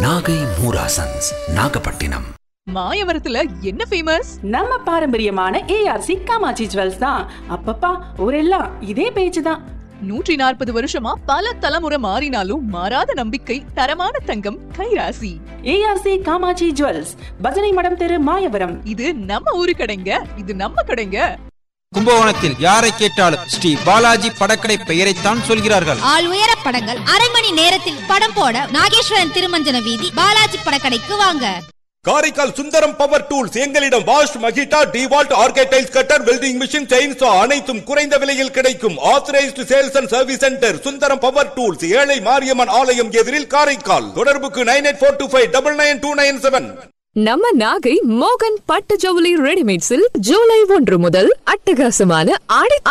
நாகை மூராசன்ஸ் நாகப்பட்டினம் மாயவரத்துல என்ன ஃபேமஸ் நம்ம பாரம்பரியமான ஏஆர்சி காமாட்சி ஜுவல்ஸ் தான் அப்பப்பா ஊரெல்லாம் இதே பேச்சு தான் நூற்றி நாற்பது வருஷமா பல தலைமுறை மாறினாலும் மாறாத நம்பிக்கை தரமான தங்கம் கைராசி ஏஆர்சி காமாட்சி ஜுவல்ஸ் பஜனை மடம் தெரு மாயவரம் இது நம்ம ஊரு கடைங்க இது நம்ம கடைங்க கும்பகோணத்தில் யாரை கேட்டாலும் ஸ்ரீ பாலாஜி படக்கடை பெயரைத்தான் சொல்கிறார்கள் ஆள் உயர படங்கள் அரை மணி நேரத்தில் படம் போட நாகேஸ்வரன் திருமஞ்சன வீதி பாலாஜி படக்கடைக்கு வாங்க காரைக்கால் சுந்தரம் பவர் டூல்ஸ் எங்களிடம் வாஷ் மகிட்டா டிவால்ட் ஆர்கேடைல்ஸ் கட்டர் வெல்டிங் மிஷின் செயின்சா அனைத்தும் குறைந்த விலையில் கிடைக்கும் authorised sales and service centre Sundaram power tools ஏழை மாரியம்மன் ஆலயம் எதிரில் காரைக்கால் தொடர்புக்கு nine eight four two five double nine two nine seven நம்ம நாகை மோகன் பட்டு ஜவுளி ரெடிமேட்ஸில் ஜூலை ஒன்று முதல் அட்டகாசமான ஆடை